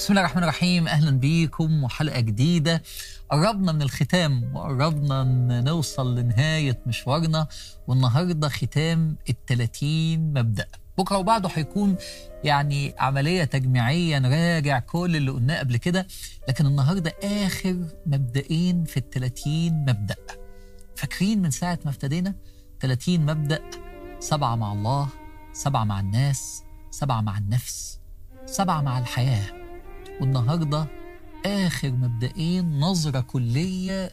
بسم الله الرحمن الرحيم اهلا بيكم وحلقه جديده قربنا من الختام وقربنا ان نوصل لنهايه مشوارنا والنهارده ختام ال 30 مبدا بكره وبعده هيكون يعني عمليه تجميعيه نراجع كل اللي قلناه قبل كده لكن النهارده اخر مبدئين في ال 30 مبدا فاكرين من ساعه ما ابتدينا 30 مبدا سبعه مع الله سبعه مع الناس سبعه مع النفس سبعه مع الحياه والنهارده آخر مبدئين نظرة كلية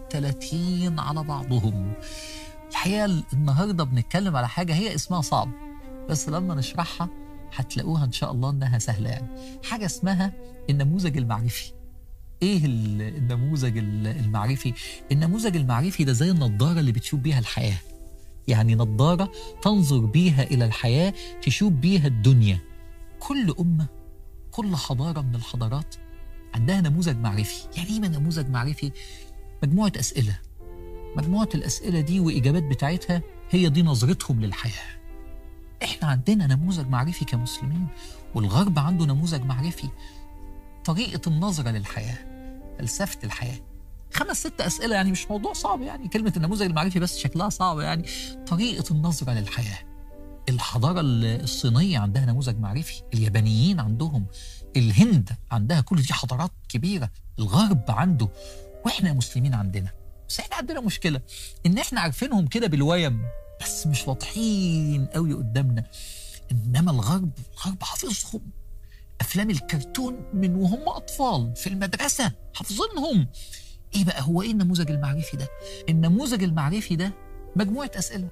للتلاتين على بعضهم الحقيقة النهاردة بنتكلم على حاجة هي اسمها صعب بس لما نشرحها هتلاقوها إن شاء الله إنها سهلة يعني حاجة اسمها النموذج المعرفي ايه النموذج المعرفي النموذج المعرفي ده زي النضاره اللي بتشوف بيها الحياه يعني نضاره تنظر بيها الى الحياه تشوف بيها الدنيا كل امه كل حضاره من الحضارات عندها نموذج معرفي يعني ايه نموذج معرفي مجموعه اسئله مجموعه الاسئله دي واجابات بتاعتها هي دي نظرتهم للحياه احنا عندنا نموذج معرفي كمسلمين والغرب عنده نموذج معرفي طريقه النظره للحياه فلسفه الحياه خمس ست اسئله يعني مش موضوع صعب يعني كلمه النموذج المعرفي بس شكلها صعب يعني طريقه النظره للحياه الحضاره الصينيه عندها نموذج معرفي اليابانيين عندهم الهند عندها كل دي حضارات كبيره الغرب عنده واحنا مسلمين عندنا بس احنا عندنا مشكله ان احنا عارفينهم كده بالويم بس مش واضحين قوي قدامنا انما الغرب الغرب حافظهم افلام الكرتون من وهم اطفال في المدرسه حافظينهم ايه بقى هو ايه النموذج المعرفي ده النموذج المعرفي ده مجموعه اسئله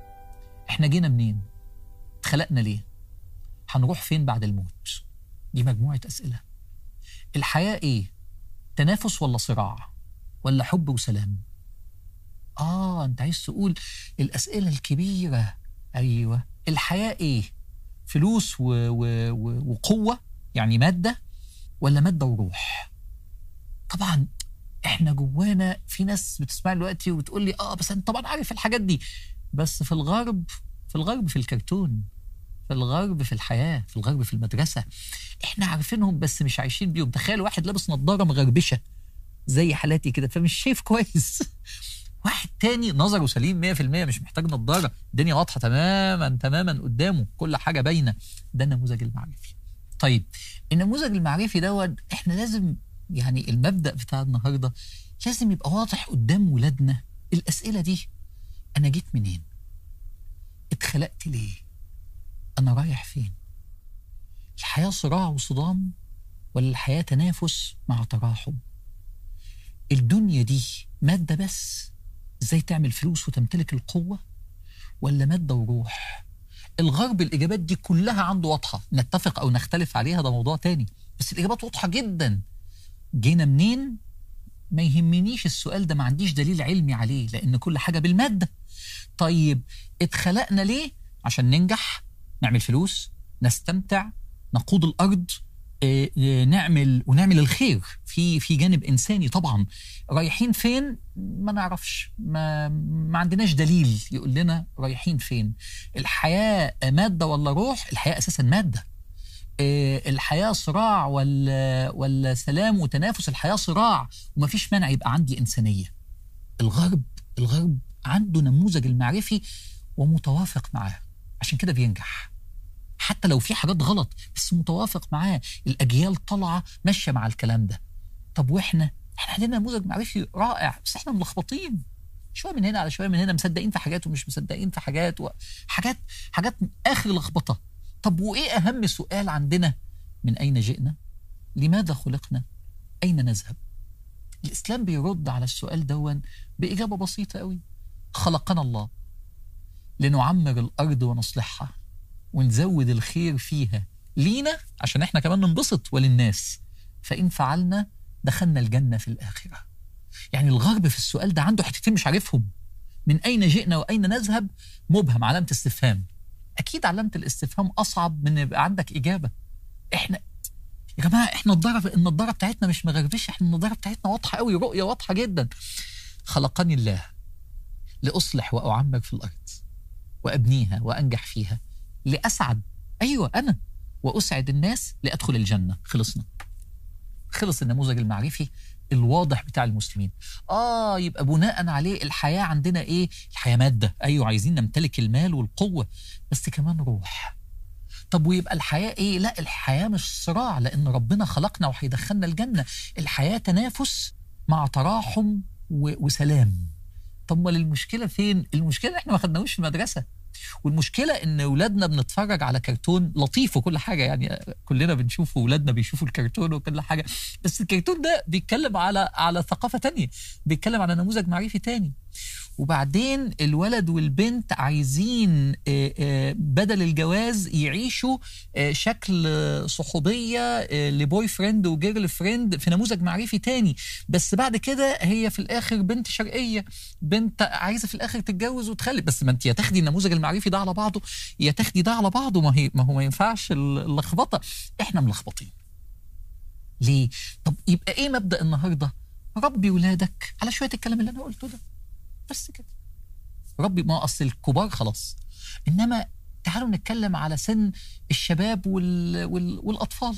احنا جينا منين اتخلقنا ليه هنروح فين بعد الموت دي مجموعه اسئله الحياه ايه تنافس ولا صراع ولا حب وسلام اه انت عايز تقول الاسئله الكبيره ايوه الحياه ايه فلوس و... و... و... وقوه يعني ماده ولا ماده وروح طبعا احنا جوانا في ناس بتسمع دلوقتي وتقول لي اه بس انت طبعا عارف الحاجات دي بس في الغرب في الغرب في الكرتون في الغرب في الحياه في الغرب في المدرسه احنا عارفينهم بس مش عايشين بيهم تخيل واحد لابس نظاره مغربشه زي حالاتي كده فمش شايف كويس واحد تاني نظره سليم 100% مش محتاج نظاره الدنيا واضحه تماما تماما قدامه كل حاجه باينه ده النموذج المعرفي طيب النموذج المعرفي دوت احنا لازم يعني المبدا بتاع النهارده لازم يبقى واضح قدام ولادنا الاسئله دي انا جيت منين اتخلقت ليه انا رايح فين الحياه صراع وصدام ولا الحياه تنافس مع تراحم الدنيا دي ماده بس ازاي تعمل فلوس وتمتلك القوه ولا ماده وروح الغرب الاجابات دي كلها عنده واضحه نتفق او نختلف عليها ده موضوع تاني بس الاجابات واضحه جدا جينا منين ما يهمنيش السؤال ده ما عنديش دليل علمي عليه لان كل حاجه بالماده طيب اتخلقنا ليه عشان ننجح نعمل فلوس نستمتع نقود الارض اه اه نعمل ونعمل الخير في في جانب انساني طبعا رايحين فين ما نعرفش ما ما عندناش دليل يقول لنا رايحين فين الحياه ماده ولا روح الحياه اساسا ماده اه الحياه صراع ولا ولا سلام وتنافس الحياه صراع ومفيش مانع يبقى عندي انسانيه الغرب الغرب عنده نموذج المعرفي ومتوافق معاه عشان كده بينجح حتى لو في حاجات غلط بس متوافق معاه الاجيال طالعه ماشيه مع الكلام ده طب واحنا احنا عندنا نموذج معرفي رائع بس احنا ملخبطين شويه من هنا على شويه من هنا مصدقين في حاجات ومش مصدقين في حاجات وحاجات حاجات اخر لخبطه طب وايه اهم سؤال عندنا من اين جئنا لماذا خلقنا اين نذهب الاسلام بيرد على السؤال دون باجابه بسيطه قوي خلقنا الله لنعمر الارض ونصلحها ونزود الخير فيها لينا عشان احنا كمان ننبسط وللناس فان فعلنا دخلنا الجنه في الاخره يعني الغرب في السؤال ده عنده حتتين مش عارفهم من اين جئنا واين نذهب مبهم علامه استفهام اكيد علامه الاستفهام اصعب من يبقى عندك اجابه احنا يا جماعه احنا النضاره النضاره بتاعتنا مش مغربشه احنا النضاره بتاعتنا واضحه قوي رؤيه واضحه جدا خلقني الله لاصلح واعمر في الارض وابنيها وانجح فيها لاسعد ايوه انا واسعد الناس لادخل الجنه خلصنا خلص النموذج المعرفي الواضح بتاع المسلمين اه يبقى بناء عليه الحياه عندنا ايه الحياه ماده ايوه عايزين نمتلك المال والقوه بس كمان روح طب ويبقى الحياه ايه لا الحياه مش صراع لان ربنا خلقنا وهيدخلنا الجنه الحياه تنافس مع تراحم و- وسلام طب ما المشكله فين المشكله احنا ما خدناهوش في المدرسه والمشكله ان اولادنا بنتفرج على كرتون لطيف وكل حاجه يعني كلنا بنشوف اولادنا بيشوفوا الكرتون وكل حاجه بس الكرتون ده بيتكلم على على ثقافه تانية بيتكلم على نموذج معرفي تاني وبعدين الولد والبنت عايزين آه، آه، بدل الجواز يعيشوا آه، شكل آه، صحوبيه آه، لبوي فريند وجيرل فريند في نموذج معرفي تاني بس بعد كده هي في الاخر بنت شرقيه بنت عايزه في الاخر تتجوز وتخلف بس ما انت يا تاخدي النموذج المعرفي ده على بعضه يا تاخدي ده على بعضه ما هي ما هو ما ينفعش اللخبطه احنا ملخبطين ليه طب يبقى ايه مبدا النهارده ربي ولادك على شويه الكلام اللي انا قلته ده بس كده ربي ما اصل الكبار خلاص انما تعالوا نتكلم على سن الشباب وال... وال... والاطفال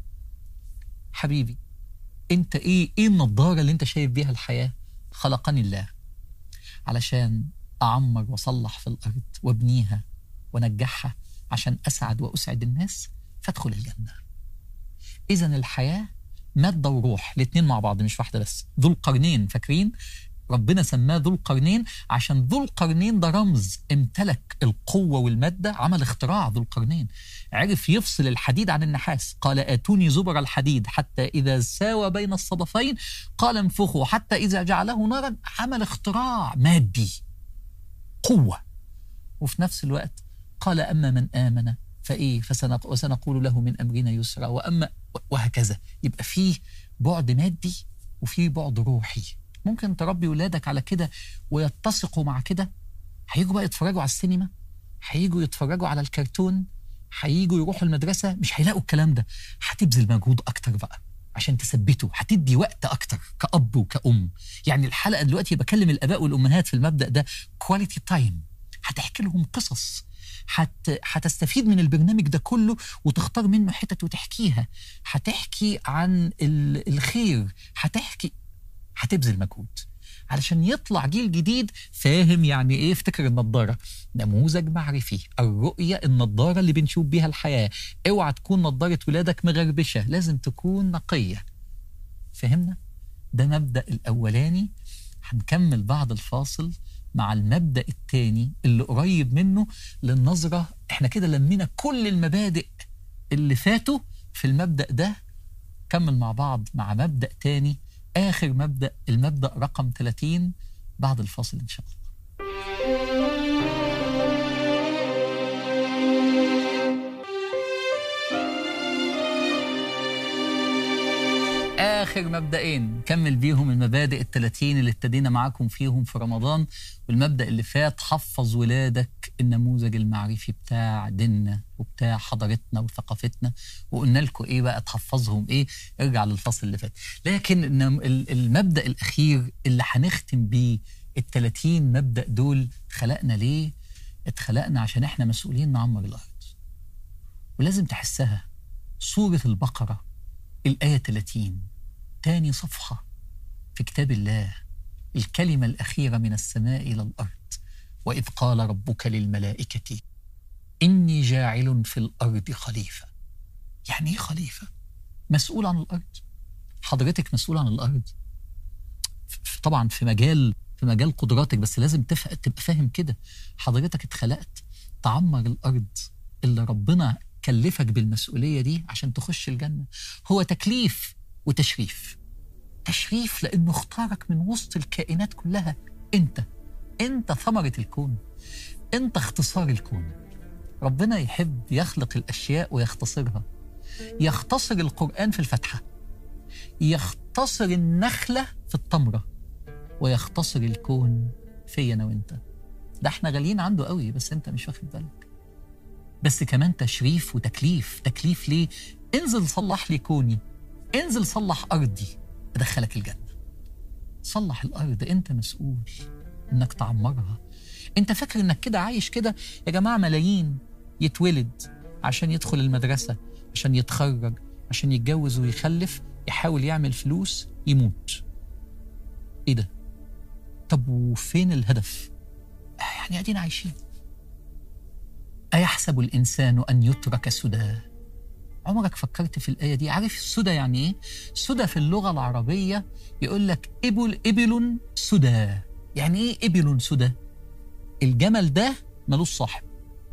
حبيبي انت ايه ايه النضاره اللي انت شايف بيها الحياه خلقني الله علشان اعمر واصلح في الارض وابنيها وانجحها عشان اسعد واسعد الناس فادخل الجنه اذا الحياه ماده وروح الاثنين مع بعض مش واحده بس ذو القرنين فاكرين ربنا سماه ذو القرنين عشان ذو القرنين ده رمز امتلك القوة والمادة عمل اختراع ذو القرنين عرف يفصل الحديد عن النحاس قال آتوني زبر الحديد حتى إذا ساوى بين الصدفين قال انفخوا حتى إذا جعله نارا عمل اختراع مادي قوة وفي نفس الوقت قال أما من آمن فإيه فسنق وسنقول له من أمرنا يسرا وأما وهكذا يبقى فيه بعد مادي وفيه بعد روحي ممكن تربي ولادك على كده ويتسقوا مع كده هيجوا بقى يتفرجوا على السينما هيجوا يتفرجوا على الكرتون هيجوا يروحوا المدرسة مش هيلاقوا الكلام ده هتبذل مجهود أكتر بقى عشان تثبته هتدي وقت أكتر كأب وكأم يعني الحلقة دلوقتي بكلم الآباء والأمهات في المبدأ ده كواليتي تايم هتحكي لهم قصص هت... هتستفيد من البرنامج ده كله وتختار منه حتت وتحكيها هتحكي عن ال... الخير هتحكي هتبذل مجهود علشان يطلع جيل جديد فاهم يعني ايه افتكر النضاره نموذج معرفي الرؤيه النضاره اللي بنشوف بيها الحياه اوعى تكون نضاره ولادك مغربشه لازم تكون نقيه فهمنا ده مبدا الاولاني هنكمل بعد الفاصل مع المبدا الثاني اللي قريب منه للنظره احنا كده لمينا كل المبادئ اللي فاتوا في المبدا ده كمل مع بعض مع مبدا تاني آخر مبدأ المبدأ رقم 30 بعد الفاصل إن شاء الله آخر مبدئين كمل بيهم المبادئ الثلاثين اللي ابتدينا معاكم فيهم في رمضان والمبدأ اللي فات حفظ ولادك النموذج المعرفي بتاع ديننا وبتاع حضارتنا وثقافتنا وقلنا لكم ايه بقى تحفظهم ايه ارجع للفصل اللي فات لكن النم- ال- المبدأ الأخير اللي هنختم بيه الثلاثين مبدأ دول خلقنا ليه اتخلقنا عشان احنا مسؤولين نعمر الأرض ولازم تحسها سورة البقرة الآية 30 تاني صفحة في كتاب الله الكلمة الأخيرة من السماء إلى الأرض وإذ قال ربك للملائكة إني جاعل في الأرض خليفة يعني إيه خليفة؟ مسؤول عن الأرض حضرتك مسؤول عن الأرض ف- طبعا في مجال في مجال قدراتك بس لازم تف... تبقى فاهم كده حضرتك اتخلقت تعمر الأرض اللي ربنا كلفك بالمسؤولية دي عشان تخش الجنة هو تكليف وتشريف تشريف لأنه اختارك من وسط الكائنات كلها أنت أنت ثمرة الكون أنت اختصار الكون ربنا يحب يخلق الأشياء ويختصرها يختصر القرآن في الفتحة يختصر النخلة في التمرة ويختصر الكون في أنا وأنت ده احنا غاليين عنده قوي بس انت مش واخد بالك بس كمان تشريف وتكليف تكليف ليه انزل صلح لي كوني انزل صلح أرضي أدخلك الجنة صلح الأرض أنت مسؤول إنك تعمرها أنت فاكر إنك كده عايش كده يا جماعة ملايين يتولد عشان يدخل المدرسة عشان يتخرج عشان يتجوز ويخلف يحاول يعمل فلوس يموت ايه ده طب وفين الهدف آه يعني ادينا عايشين ايحسب الانسان ان يترك سدى عمرك فكرت في الايه دي عارف سدى يعني ايه سدى في اللغه العربيه يقول لك ابل ابل سدى يعني ايه ابل سدى الجمل ده ملوش صاحب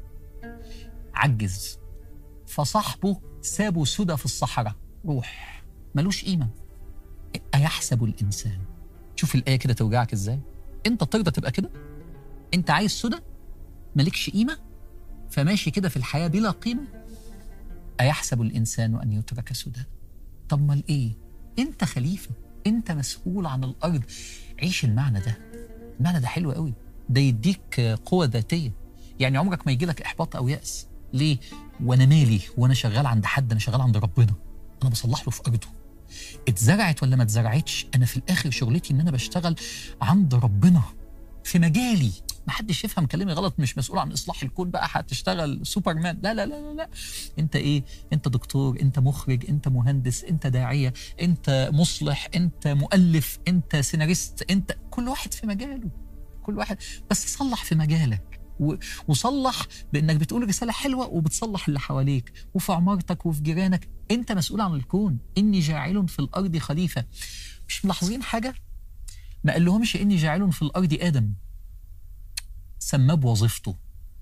عجز فصاحبه سابه سدى في الصحراء روح ملوش قيمه ايحسب الانسان شوف الايه كده توجعك ازاي انت ترضى تبقى كده انت عايز سدى مالكش قيمه فماشي كده في الحياه بلا قيمه ايحسب الانسان ان يترك سدى طب مال ايه انت خليفه انت مسؤول عن الارض عيش المعنى ده المعنى ده حلو قوي ده يديك قوه ذاتيه يعني عمرك ما يجي لك احباط او ياس ليه وانا مالي وانا شغال عند حد انا شغال عند ربنا انا بصلح له في ارضه اتزرعت ولا ما اتزرعتش انا في الاخر شغلتي ان انا بشتغل عند ربنا في مجالي ما حدش يفهم كلامي غلط مش مسؤول عن اصلاح الكون بقى هتشتغل سوبرمان لا لا لا لا لا انت ايه انت دكتور انت مخرج انت مهندس انت داعيه انت مصلح انت مؤلف انت سيناريست انت كل واحد في مجاله كل واحد بس صلح في مجالك و- وصلح بانك بتقول رساله حلوه وبتصلح اللي حواليك وفي عمارتك وفي جيرانك انت مسؤول عن الكون اني جاعل في الارض خليفه مش ملاحظين حاجه ما قال لهمش اني جاعل في الارض ادم سماه بوظيفته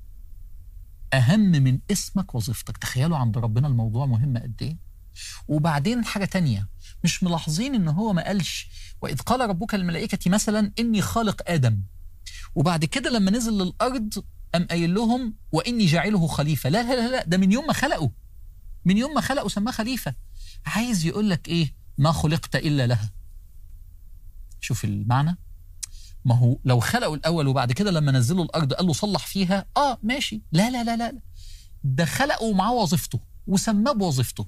اهم من اسمك وظيفتك تخيلوا عند ربنا الموضوع مهم قد ايه وبعدين حاجه تانية مش ملاحظين ان هو ما قالش واذ قال ربك للملائكه مثلا اني خالق ادم وبعد كده لما نزل للارض قام قايل لهم واني جاعله خليفه لا لا لا لا ده من يوم ما خلقه من يوم ما خلقه سماه خليفه عايز يقول لك ايه ما خلقت الا لها شوف المعنى ما هو لو خلقه الاول وبعد كده لما نزله الارض قال له صلح فيها اه ماشي لا لا لا لا لا. ده خلقه ومعاه وظيفته وسماه بوظيفته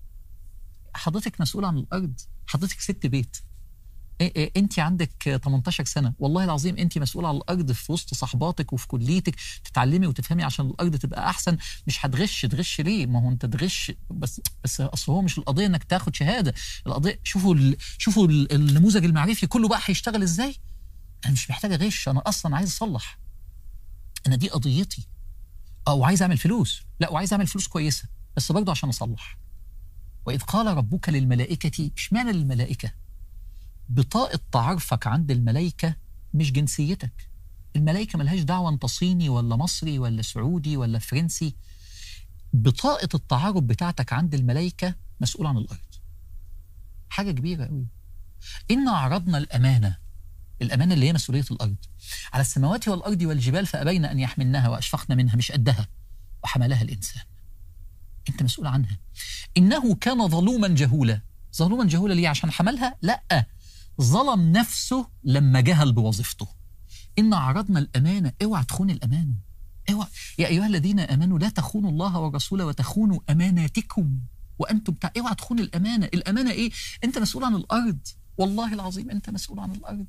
حضرتك مسؤول عن الارض حضرتك ست بيت إيه إيه انت عندك 18 سنه والله العظيم انت مسؤوله عن الارض في وسط صحباتك وفي كليتك تتعلمي وتفهمي عشان الارض تبقى احسن مش هتغش تغش ليه ما هو انت تغش بس بس اصل هو مش القضيه انك تاخد شهاده القضيه شوفوا ال... شوفوا ال- النموذج المعرفي كله بقى هيشتغل ازاي انا مش محتاج اغش انا اصلا عايز اصلح انا دي قضيتي اه وعايز اعمل فلوس لا وعايز اعمل فلوس كويسه بس برضه عشان اصلح واذ قال ربك للملائكه اشمعنى للملائكه بطاقه تعارفك عند الملائكه مش جنسيتك الملائكه ملهاش دعوه انت صيني ولا مصري ولا سعودي ولا فرنسي بطاقه التعارف بتاعتك عند الملائكه مسؤول عن الارض حاجه كبيره قوي إن عرضنا الأمانة الأمانة اللي هي مسؤولية الأرض على السماوات والأرض والجبال فأبين أن يحملنها وأشفقن منها مش قدها وحملها الإنسان أنت مسؤول عنها إنه كان ظلوما جهولا ظلوما جهولا ليه عشان حملها لا ظلم نفسه لما جهل بوظيفته إن عرضنا الأمانة اوعى تخون الأمانة اوعى يا أيها الذين آمنوا لا تخونوا الله والرسول وتخونوا أماناتكم وأنتم تع... اوعى تخون الأمانة الأمانة إيه أنت مسؤول عن الأرض والله العظيم أنت مسؤول عن الأرض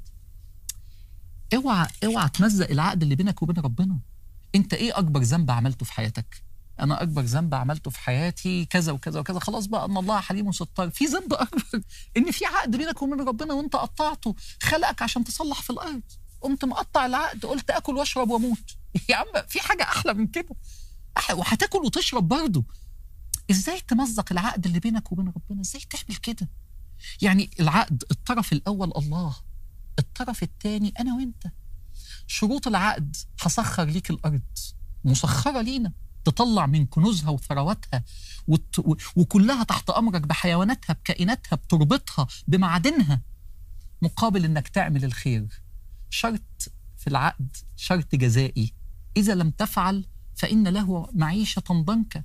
اوعى اوعى تمزق العقد اللي بينك وبين ربنا انت ايه اكبر ذنب عملته في حياتك انا اكبر ذنب عملته في حياتي كذا وكذا وكذا خلاص بقى ان الله حليم ستار في ذنب اكبر ان في عقد بينك وبين ربنا وانت قطعته خلقك عشان تصلح في الارض قمت مقطع العقد قلت اكل واشرب واموت يا عم في حاجه احلى من كده أحلى وهتاكل وتشرب برضه ازاي تمزق العقد اللي بينك وبين ربنا ازاي تعمل كده يعني العقد الطرف الاول الله الطرف الثاني انا وانت شروط العقد هسخر ليك الارض مسخره لينا تطلع من كنوزها وثرواتها وت... و... وكلها تحت امرك بحيواناتها بكائناتها بتربطها بمعادنها مقابل انك تعمل الخير شرط في العقد شرط جزائي اذا لم تفعل فان له معيشه ضنكا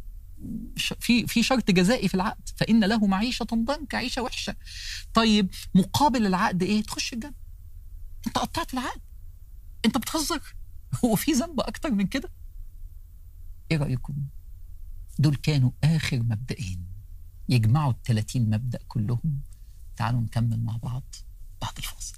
في في شرط جزائي في العقد فان له معيشه ضنكا عيشه وحشه طيب مقابل العقد ايه تخش الجنه انت قطعت العقد انت بتهزر هو في ذنب اكتر من كده ايه رايكم دول كانوا اخر مبدئين يجمعوا ال 30 مبدا كلهم تعالوا نكمل مع بعض بعد الفاصل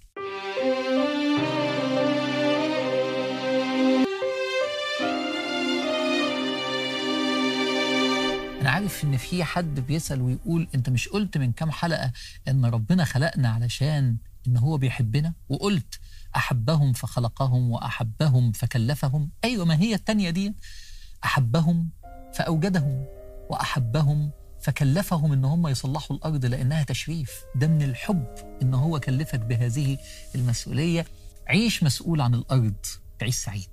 انا عارف ان في حد بيسال ويقول انت مش قلت من كام حلقه ان ربنا خلقنا علشان ان هو بيحبنا وقلت احبهم فخلقهم واحبهم فكلفهم ايوه ما هي التانيه دي احبهم فاوجدهم واحبهم فكلفهم ان هم يصلحوا الارض لانها تشريف ده من الحب ان هو كلفك بهذه المسؤوليه عيش مسؤول عن الارض تعيش سعيد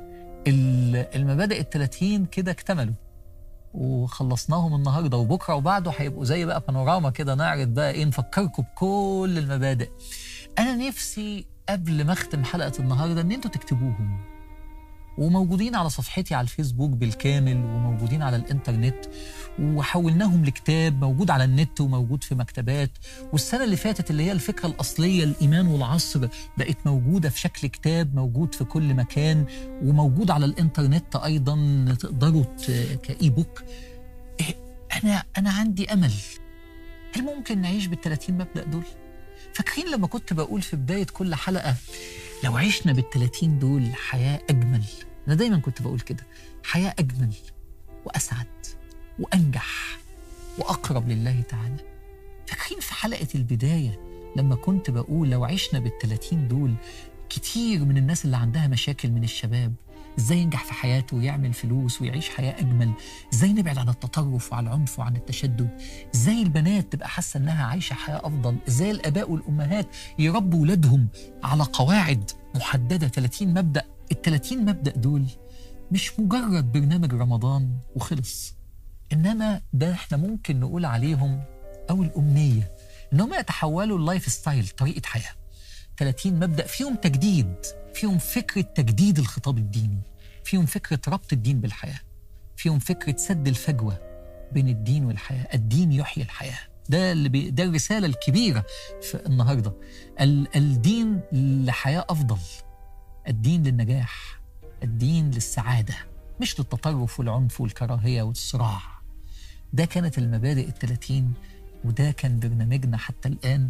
المبادئ الثلاثين كده اكتملوا وخلصناهم النهارده وبكره وبعده هيبقوا زي بقى بانوراما كده نعرض بقى ايه نفكركم بكل المبادئ انا نفسي قبل ما اختم حلقه النهارده ان انتوا تكتبوهم وموجودين على صفحتي على الفيسبوك بالكامل وموجودين على الانترنت وحولناهم لكتاب موجود على النت وموجود في مكتبات والسنه اللي فاتت اللي هي الفكره الاصليه الايمان والعصر بقت موجوده في شكل كتاب موجود في كل مكان وموجود على الانترنت ايضا تقدروا كاي بوك انا انا عندي امل هل ممكن نعيش بال 30 مبدا دول؟ فاكرين لما كنت بقول في بدايه كل حلقه لو عشنا بال 30 دول حياه اجمل انا دايما كنت بقول كده حياه اجمل واسعد وانجح واقرب لله تعالى فاكرين في حلقه البدايه لما كنت بقول لو عشنا بال 30 دول كتير من الناس اللي عندها مشاكل من الشباب ازاي ينجح في حياته ويعمل فلوس ويعيش حياه اجمل ازاي نبعد عن التطرف وعن العنف وعن التشدد ازاي البنات تبقى حاسه انها عايشه حياه افضل ازاي الاباء والامهات يربوا ولادهم على قواعد محدده 30 مبدا ال 30 مبدا دول مش مجرد برنامج رمضان وخلص انما ده احنا ممكن نقول عليهم او الامنيه ان هم يتحولوا اللايف ستايل طريقه حياه 30 مبدا فيهم تجديد فيهم فكره تجديد الخطاب الديني فيهم فكره ربط الدين بالحياه فيهم فكره سد الفجوه بين الدين والحياه الدين يحيي الحياه ده اللي بي ده الرساله الكبيره في النهارده ال الدين لحياه افضل الدين للنجاح الدين للسعاده مش للتطرف والعنف والكراهيه والصراع ده كانت المبادئ الثلاثين وده كان برنامجنا حتى الآن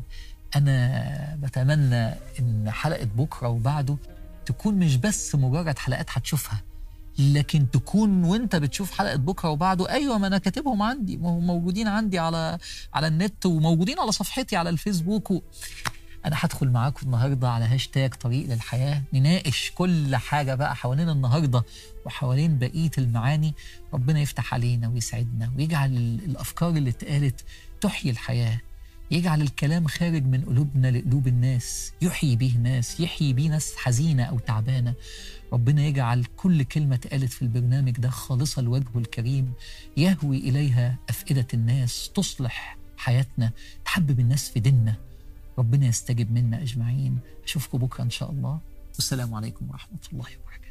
أنا بتمنى إن حلقة بكرة وبعده تكون مش بس مجرد حلقات هتشوفها لكن تكون وانت بتشوف حلقه بكره وبعده ايوه ما انا كاتبهم عندي ما هم موجودين عندي على على النت وموجودين على صفحتي على الفيسبوك و... انا هدخل معاكم النهارده على هاشتاج طريق للحياه نناقش كل حاجه بقى حوالين النهارده وحوالين بقيه المعاني ربنا يفتح علينا ويسعدنا ويجعل الافكار اللي اتقالت تحيي الحياه يجعل الكلام خارج من قلوبنا لقلوب الناس يحيي به ناس يحيي به ناس حزينه او تعبانه ربنا يجعل كل كلمه اتقالت في البرنامج ده خالصه لوجهه الكريم يهوي اليها افئده الناس تصلح حياتنا تحبب الناس في ديننا ربنا يستجب منا اجمعين اشوفكم بكره ان شاء الله والسلام عليكم ورحمه الله وبركاته